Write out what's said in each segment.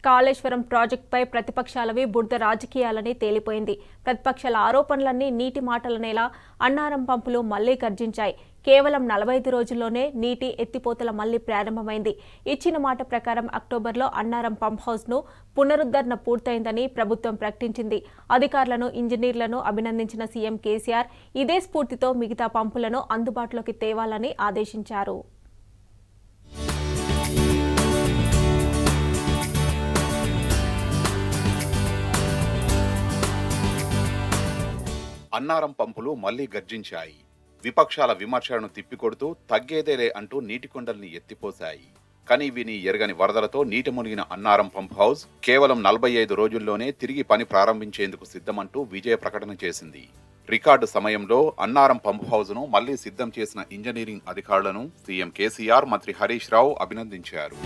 కాళేశ్వరం ప్రాజెక్టుపై ప్రతిపక్షాలవి బురద రాజకీయాలని తేలిపోయింది ప్రతిపక్షాల ఆరోపణలన్నీ నీటి మాటలనేలా అన్నారం పంపులు మళ్లీ గర్జించాయి కేవలం నలభై ఐదు రోజుల్లోనే నీటి ఎత్తిపోతల మళ్లీ ప్రారంభమైంది ఇచ్చిన మాట ప్రకారం అక్టోబర్లో అన్నారం పంప్ హౌస్ ను పునరుద్ధరణ పూర్తయిందని ప్రభుత్వం ప్రకటించింది అధికారులను ఇంజనీర్లను అభినందించిన సీఎం కేసీఆర్ ఇదే స్ఫూర్తితో మిగతా పంపులను అందుబాటులోకి తేవాలని ఆదేశించారు అన్నారం పంపులు మళ్లీ గర్జించాయి విపక్షాల విమర్శలను తిప్పికొడుతూ తగ్గేదేలే అంటూ నీటి కొండల్ని ఎత్తిపోశాయి కానీ విని ఎరగని వరదలతో నీటి మునిగిన అన్నారం పంప్ హౌస్ కేవలం నలభై ఐదు రోజుల్లోనే తిరిగి పని ప్రారంభించేందుకు సిద్ధమంటూ విజయ ప్రకటన చేసింది రికార్డు సమయంలో అన్నారం పంప్ హౌస్ ను మళ్లీ సిద్ధం చేసిన ఇంజనీరింగ్ అధికారులను సీఎం కేసీఆర్ మంత్రి హరీష్ రావు అభినందించారు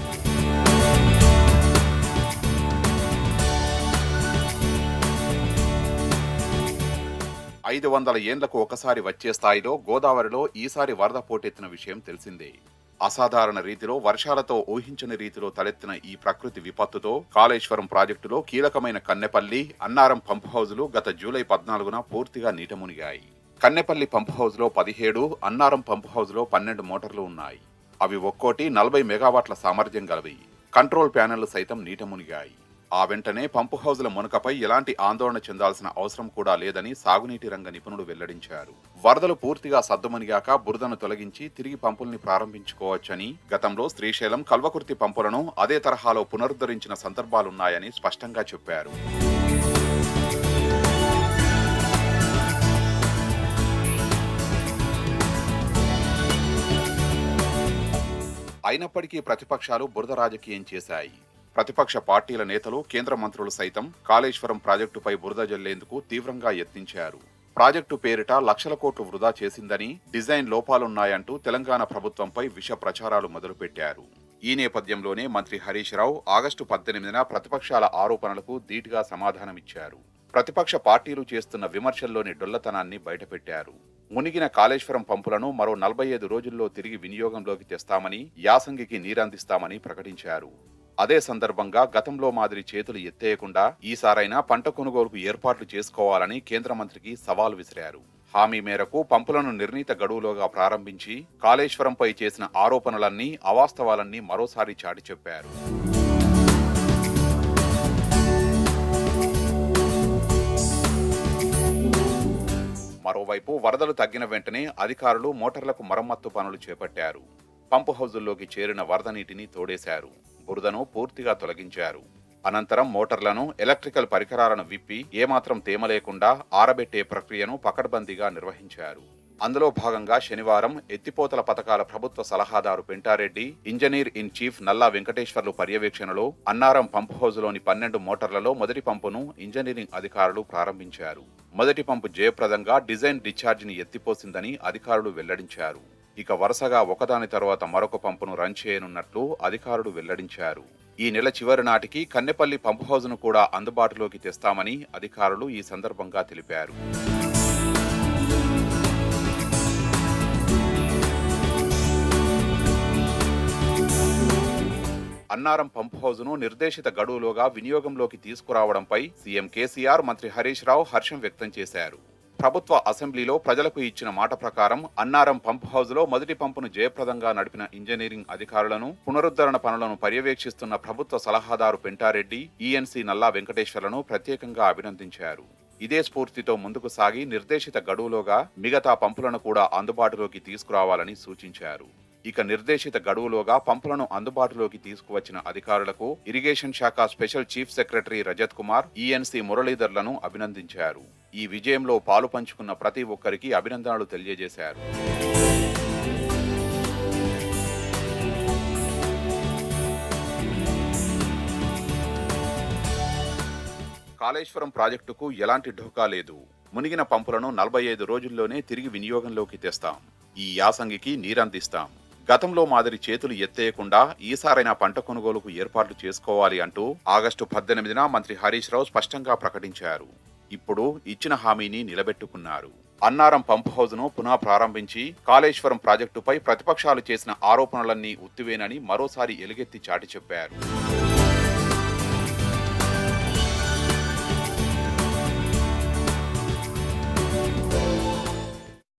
ఐదు వందల ఏండ్లకు ఒకసారి వచ్చే స్థాయిలో గోదావరిలో ఈసారి వరద పోటెత్తిన విషయం తెలిసిందే అసాధారణ రీతిలో వర్షాలతో ఊహించని రీతిలో తలెత్తిన ఈ ప్రకృతి విపత్తుతో కాళేశ్వరం ప్రాజెక్టులో కీలకమైన కన్నెపల్లి అన్నారం పంప్ హౌజులు గత జూలై పద్నాలుగున పూర్తిగా నీటమునిగాయి కన్నెపల్లి పంప్ హౌజ్ లో పదిహేడు అన్నారం పంప్ హౌజ్ లో పన్నెండు మోటార్లు ఉన్నాయి అవి ఒక్కోటి నలభై మెగావాట్ల సామర్థ్యం గలవి కంట్రోల్ ప్యానెళ్లు సైతం నీటమునిగాయి ఆ వెంటనే పంపు హౌజుల మునకపై ఎలాంటి ఆందోళన చెందాల్సిన అవసరం కూడా లేదని సాగునీటి రంగ నిపుణులు వెల్లడించారు వరదలు పూర్తిగా సద్దుమనిగాక బురదను తొలగించి తిరిగి పంపుల్ని ప్రారంభించుకోవచ్చని గతంలో శ్రీశైలం కల్వకుర్తి పంపులను అదే తరహాలో పునరుద్ధరించిన సందర్భాలున్నాయని స్పష్టంగా చెప్పారు అయినప్పటికీ ప్రతిపక్షాలు బురద రాజకీయం చేశాయి ప్రతిపక్ష పార్టీల నేతలు కేంద్ర మంత్రులు సైతం కాళేశ్వరం ప్రాజెక్టుపై బురద జల్లేందుకు తీవ్రంగా యత్నించారు ప్రాజెక్టు పేరిట లక్షల కోట్లు వృధా చేసిందని డిజైన్ లోపాలున్నాయంటూ తెలంగాణ ప్రభుత్వంపై విష ప్రచారాలు మొదలుపెట్టారు ఈ నేపథ్యంలోనే మంత్రి హరీష్ రావు ఆగస్టు పద్దెనిమిదిన ప్రతిపక్షాల ఆరోపణలకు ధీటుగా సమాధానమిచ్చారు ప్రతిపక్ష పార్టీలు చేస్తున్న విమర్శల్లోని డొల్లతనాన్ని బయటపెట్టారు మునిగిన కాళేశ్వరం పంపులను మరో నలభై ఐదు రోజుల్లో తిరిగి వినియోగంలోకి తెస్తామని యాసంగికి నీరందిస్తామని ప్రకటించారు అదే సందర్భంగా గతంలో మాదిరి చేతులు ఎత్తేయకుండా ఈసారైనా పంట కొనుగోలుకు ఏర్పాట్లు చేసుకోవాలని కేంద్ర మంత్రికి సవాల్ విసిరారు హామీ మేరకు పంపులను నిర్ణీత గడువులోగా ప్రారంభించి కాళేశ్వరంపై చేసిన ఆరోపణలన్నీ అవాస్తవాలన్నీ మరోసారి చాటి చెప్పారు మరోవైపు వరదలు తగ్గిన వెంటనే అధికారులు మోటార్లకు మరమ్మత్తు పనులు చేపట్టారు పంపు హౌజుల్లోకి చేరిన వరద నీటిని తోడేశారు బురదను పూర్తిగా తొలగించారు అనంతరం మోటార్లను ఎలక్ట్రికల్ పరికరాలను విప్పి ఏమాత్రం తేమ లేకుండా ఆరబెట్టే ప్రక్రియను పకడ్బందీగా నిర్వహించారు అందులో భాగంగా శనివారం ఎత్తిపోతల పథకాల ప్రభుత్వ సలహాదారు పెంటారెడ్డి ఇంజనీర్ ఇన్ చీఫ్ నల్లా వెంకటేశ్వర్లు పర్యవేక్షణలో అన్నారం పంపు హౌజులోని పన్నెండు మోటార్లలో మొదటి పంపును ఇంజనీరింగ్ అధికారులు ప్రారంభించారు మొదటి పంపు జయప్రదంగా డిజైన్ డిశ్చార్జిని ఎత్తిపోసిందని అధికారులు వెల్లడించారు ఇక వరుసగా ఒకదాని తర్వాత మరొక పంపును రన్ చేయనున్నట్లు అధికారులు వెల్లడించారు ఈ నెల చివరి నాటికి కన్నెపల్లి పంపు హౌజ్ను కూడా అందుబాటులోకి తెస్తామని అధికారులు ఈ సందర్భంగా తెలిపారు అన్నారం పంప్ హౌజ్ను నిర్దేశిత గడువులోగా వినియోగంలోకి తీసుకురావడంపై సీఎం కేసీఆర్ మంత్రి హరీష్ రావు హర్షం వ్యక్తం చేశారు ప్రభుత్వ అసెంబ్లీలో ప్రజలకు ఇచ్చిన మాట ప్రకారం అన్నారం పంప్ హౌజ్ లో మొదటి పంపును జయప్రదంగా నడిపిన ఇంజనీరింగ్ అధికారులను పునరుద్ధరణ పనులను పర్యవేక్షిస్తున్న ప్రభుత్వ సలహాదారు పెంటారెడ్డి ఈఎన్సీ నల్లా వెంకటేశ్వర్లను ప్రత్యేకంగా అభినందించారు ఇదే స్ఫూర్తితో ముందుకు సాగి నిర్దేశిత గడువులోగా మిగతా పంపులను కూడా అందుబాటులోకి తీసుకురావాలని సూచించారు ఇక నిర్దేశిత గడువులోగా పంపులను అందుబాటులోకి తీసుకువచ్చిన అధికారులకు ఇరిగేషన్ శాఖ special chief secretary Rajat Kumar ENC మురళీధర్లను అభినందించారు ఈ విజయంలో పాలు పంచుకున్న ప్రతి ఒక్కరికి అభినందనలు తెలియజేశారు కాళేశ్వరం ప్రాజెక్టుకు ఎలాంటి ఢోకా లేదు మునిగిన పంపులను నలభై ఐదు రోజుల్లోనే తిరిగి వినియోగంలోకి తెస్తాం ఈ యాసంగికి నీరందిస్తాం గతంలో మాదిరి చేతులు ఎత్తేయకుండా ఈసారైనా పంట కొనుగోలుకు ఏర్పాట్లు చేసుకోవాలి అంటూ ఆగస్టు పద్దెనిమిదిన మంత్రి హరీష్ రావు స్పష్టంగా ప్రకటించారు ఇప్పుడు ఇచ్చిన హామీని నిలబెట్టుకున్నారు అన్నారం పంప్ హౌజ్ ను పునః ప్రారంభించి కాళేశ్వరం ప్రాజెక్టుపై ప్రతిపక్షాలు చేసిన ఆరోపణలన్నీ ఉత్తివేనని మరోసారి ఎలుగెత్తి చాటి చెప్పారు